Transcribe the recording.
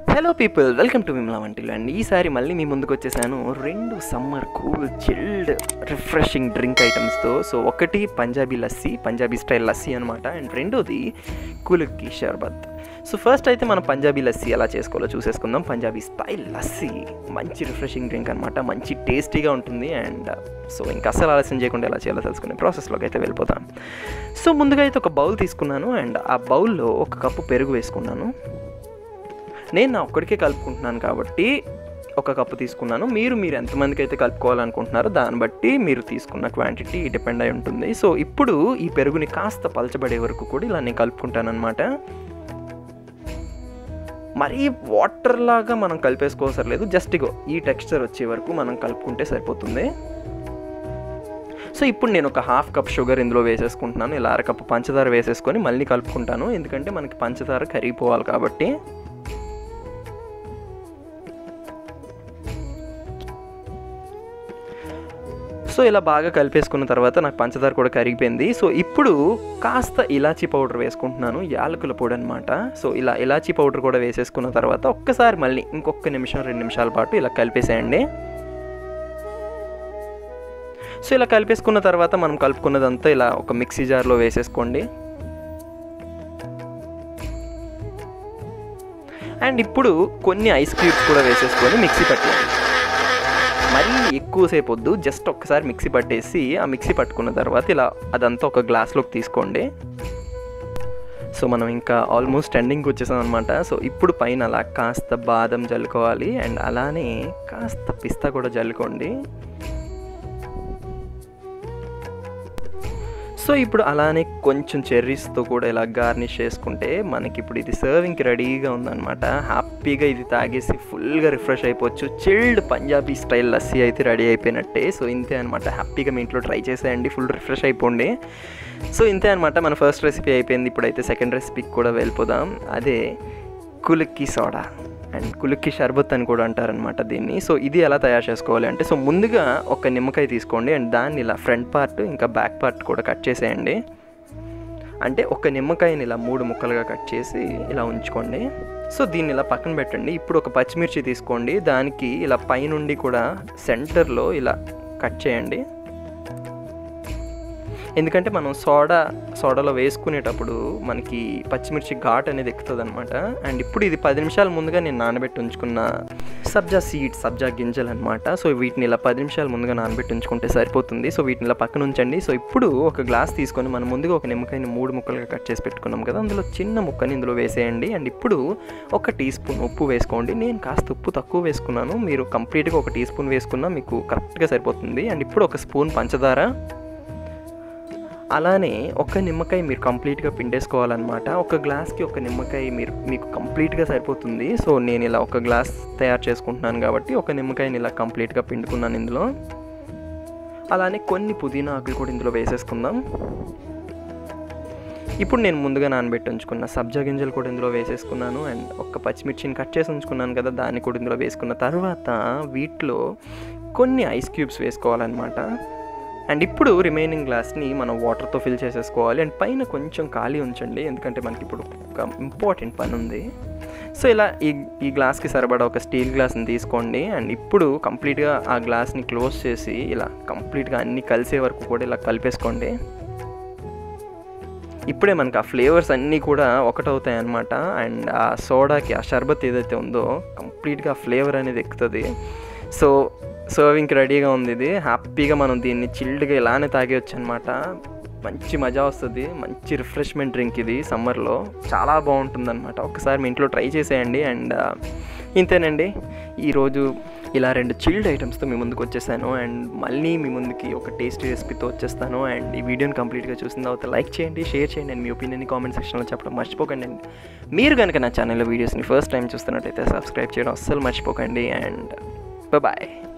hello people welcome to Vimala Vantalu and ఈసారి మళ్ళీ మీ ముందుకు వచ్చేసాను రెండు summer cool chilled refreshing drink ఐటమ్స్తో సో ఒకటి పంజాబీ లస్సీ పంజాబీ స్టైల్ లస్సీ అనమాట అండ్ రెండోది కులుక్కి షర్బత్ సో ఫస్ట్ అయితే మనం పంజాబీ లస్సీ ఎలా చేసుకోవాలో చూసేసుకుందాం పంజాబీ స్టైల్ లస్సీ మంచి రిఫ్రెషింగ్ డ్రింక్ అనమాట మంచి టేస్టీగా ఉంటుంది అండ్ సో ఇంకా అసలు ఆలస్యం చేయకుండా ఎలా చేయాలో తెలుసుకునే ప్రాసెస్లోకి అయితే వెళ్ళిపోతాం సో ముందుగా అయితే ఒక బౌల్ తీసుకున్నాను అండ్ ఆ బౌల్లో ఒక కప్పు పెరుగు వేసుకున్నాను నేను నా ఒక్కడికే కలుపుకుంటున్నాను కాబట్టి ఒక కప్పు తీసుకున్నాను మీరు మీరు ఎంతమందికి అయితే కలుపుకోవాలనుకుంటున్నారో దాన్ని బట్టి మీరు తీసుకున్న క్వాంటిటీ డిపెండ్ అయి ఉంటుంది సో ఇప్పుడు ఈ పెరుగుని కాస్త పలచబడే వరకు కూడా ఇలా నేను కలుపుకుంటాను అనమాట మరీ వాటర్ లాగా మనం కలిపేసుకోవసరం లేదు జస్ట్ ఇగో ఈ టెక్స్చర్ వచ్చే వరకు మనం కలుపుకుంటే సరిపోతుంది సో ఇప్పుడు నేను ఒక హాఫ్ కప్ షుగర్ ఇందులో వేసేసుకుంటున్నాను ఇలా అరకప్పు పంచదార వేసేసుకొని మళ్ళీ కలుపుకుంటాను ఎందుకంటే మనకి పంచదార కరిగిపోవాలి కాబట్టి సో ఇలా బాగా కలిపేసుకున్న తర్వాత నాకు పంచదార కూడా కరిగిపోయింది సో ఇప్పుడు కాస్త ఇలాచీ పౌడర్ వేసుకుంటున్నాను యాలకుల పొడి అనమాట సో ఇలా ఇలాచీ పౌడర్ కూడా వేసేసుకున్న తర్వాత ఒక్కసారి మళ్ళీ ఇంకొక నిమిషం రెండు నిమిషాల పాటు ఇలా కలిపేసేయండి సో ఇలా కలిపేసుకున్న తర్వాత మనం కలుపుకున్నదంతా ఇలా ఒక మిక్సీ జార్లో వేసేసుకోండి అండ్ ఇప్పుడు కొన్ని ఐస్ క్యూబ్స్ కూడా వేసేసుకొని మిక్సీ పట్టేయండి మరీ ఎక్కువసేపు వద్దు జస్ట్ ఒక్కసారి మిక్సీ పట్టేసి ఆ మిక్సీ పట్టుకున్న తర్వాత ఇలా అదంతా ఒక గ్లాస్లోకి తీసుకోండి సో మనం ఇంకా ఆల్మోస్ట్ ఎండింగ్కి వచ్చేసాం అనమాట సో ఇప్పుడు పైన అలా కాస్త బాదం జల్లుకోవాలి అండ్ అలానే కాస్త పిస్తా కూడా జల్లుకోండి సో ఇప్పుడు అలానే కొంచెం చెర్రీస్తో కూడా ఇలా గార్నిష్ చేసుకుంటే మనకి ఇప్పుడు ఇది సర్వింగ్కి రెడీగా ఉందన్నమాట హ్యాపీగా ఇది తాగేసి ఫుల్గా రిఫ్రెష్ అయిపోవచ్చు చిల్డ్ పంజాబీ స్టైల్ లస్సీ అయితే రెడీ అయిపోయినట్టే సో ఇంతే అనమాట హ్యాపీగా మీ ఇంట్లో ట్రై చేసేయండి ఫుల్ రిఫ్రెష్ అయిపోండి సో ఇంతే అనమాట మన ఫస్ట్ రెసిపీ అయిపోయింది ఇప్పుడైతే సెకండ్ రెసిపీకి కూడా వెళ్ళిపోదాం అదే కులుక్కి సోడా అండ్ కులుక్కి షర్బత్ అని కూడా అంటారనమాట దీన్ని సో ఇది ఎలా తయారు చేసుకోవాలి అంటే సో ముందుగా ఒక నిమ్మకాయ తీసుకోండి అండ్ దాన్ని ఇలా ఫ్రంట్ పార్ట్ ఇంకా బ్యాక్ పార్ట్ కూడా కట్ చేసేయండి అంటే ఒక నిమ్మకాయని ఇలా మూడు ముక్కలుగా కట్ చేసి ఇలా ఉంచుకోండి సో దీన్ని ఇలా పక్కన పెట్టండి ఇప్పుడు ఒక పచ్చిమిర్చి తీసుకోండి దానికి ఇలా పైనుండి కూడా సెంటర్లో ఇలా కట్ చేయండి ఎందుకంటే మనం సోడా సోడాలో వేసుకునేటప్పుడు మనకి పచ్చిమిర్చి ఘాట్ అనేది ఎక్కుతుంది అనమాట అండ్ ఇప్పుడు ఇది పది నిమిషాల ముందుగా నేను నానబెట్టి ఉంచుకున్న సబ్జా సీడ్ సబ్జా గింజలు అనమాట సో వీటిని ఇలా పది నిమిషాల ముందుగా నానబెట్టి ఉంచుకుంటే సరిపోతుంది సో వీటిని ఇలా పక్కన ఉంచండి సో ఇప్పుడు ఒక గ్లాస్ తీసుకొని మనం ముందుగా ఒక నిమ్మకాయని మూడు ముక్కలుగా కట్ చేసి పెట్టుకున్నాం కదా అందులో చిన్న ముక్కని ఇందులో వేసేయండి అండ్ ఇప్పుడు ఒక టీ స్పూన్ ఉప్పు వేసుకోండి నేను కాస్త ఉప్పు తక్కువ వేసుకున్నాను మీరు కంప్లీట్గా ఒక టీ స్పూన్ వేసుకున్నా మీకు కరెక్ట్గా సరిపోతుంది అండ్ ఇప్పుడు ఒక స్పూన్ పంచదార అలానే ఒక నిమ్మకాయ మీరు కంప్లీట్గా పిండేసుకోవాలన్నమాట ఒక గ్లాస్కి ఒక నిమ్మకాయ మీరు మీకు కంప్లీట్గా సరిపోతుంది సో నేను ఇలా ఒక గ్లాస్ తయారు చేసుకుంటున్నాను కాబట్టి ఒక నిమ్మకాయని ఇలా కంప్లీట్గా పిండుకున్నాను ఇందులో అలానే కొన్ని పుదీనా ఆకులు కూడా ఇందులో వేసేసుకుందాం ఇప్పుడు నేను ముందుగా నానబెట్టి ఉంచుకున్న సబ్జా గింజలు కూడా ఇందులో వేసేసుకున్నాను అండ్ ఒక పచ్చిమిర్చిని కట్ చేసి ఉంచుకున్నాను కదా దాన్ని కూడా ఇందులో వేసుకున్న తర్వాత వీటిలో కొన్ని ఐస్ క్యూబ్స్ వేసుకోవాలన్నమాట అండ్ ఇప్పుడు రిమైనింగ్ గ్లాస్ని మనం వాటర్తో ఫిల్ చేసేసుకోవాలి అండ్ పైన కొంచెం ఖాళీ ఉంచండి ఎందుకంటే మనకి ఇప్పుడు ఒక ఇంపార్టెంట్ పని ఉంది సో ఇలా ఈ ఈ గ్లాస్కి సరిపడా ఒక స్టీల్ గ్లాస్ని తీసుకోండి అండ్ ఇప్పుడు కంప్లీట్గా ఆ గ్లాస్ని క్లోజ్ చేసి ఇలా కంప్లీట్గా అన్నీ కలిసే వరకు కూడా ఇలా కలిపేసుకోండి ఇప్పుడే మనకి ఆ ఫ్లేవర్స్ అన్నీ కూడా ఒకటవుతాయి అన్నమాట అండ్ ఆ సోడాకి ఆ షర్బత్ ఏదైతే ఉందో కంప్లీట్గా ఫ్లేవర్ అనేది ఎక్కుతుంది సో సర్వింగ్కి రెడీగా ఉంది ఇది హ్యాపీగా మనం దీన్ని చిల్డ్గా ఇలానే తాగేయచ్చు అనమాట మంచి మజా వస్తుంది మంచి రిఫ్రెష్మెంట్ డ్రింక్ ఇది సమ్మర్లో చాలా బాగుంటుంది అనమాట ఒకసారి మీ ఇంట్లో ట్రై చేసేయండి అండ్ ఇంతేనండి ఈరోజు ఇలా రెండు చిల్డ్ ఐటమ్స్తో మీ ముందుకు వచ్చేసాను అండ్ మళ్ళీ మీ ముందుకి ఒక టేస్టీ రెసిపీతో వచ్చేస్తాను అండ్ ఈ వీడియోని కంప్లీట్గా చూసిన తర్వాత లైక్ చేయండి షేర్ చేయండి అండ్ మీ ఒపీనియన్ కామెంట్ సెక్షన్లో చెప్పడం మర్చిపోకండి అండ్ మీరు కనుక నా ఛానల్లో వీడియోస్ని ఫస్ట్ టైం చూస్తున్నట్టయితే సబ్స్క్రైబ్ చేయడం అస్సలు మర్చిపోకండి అండ్ బాయ్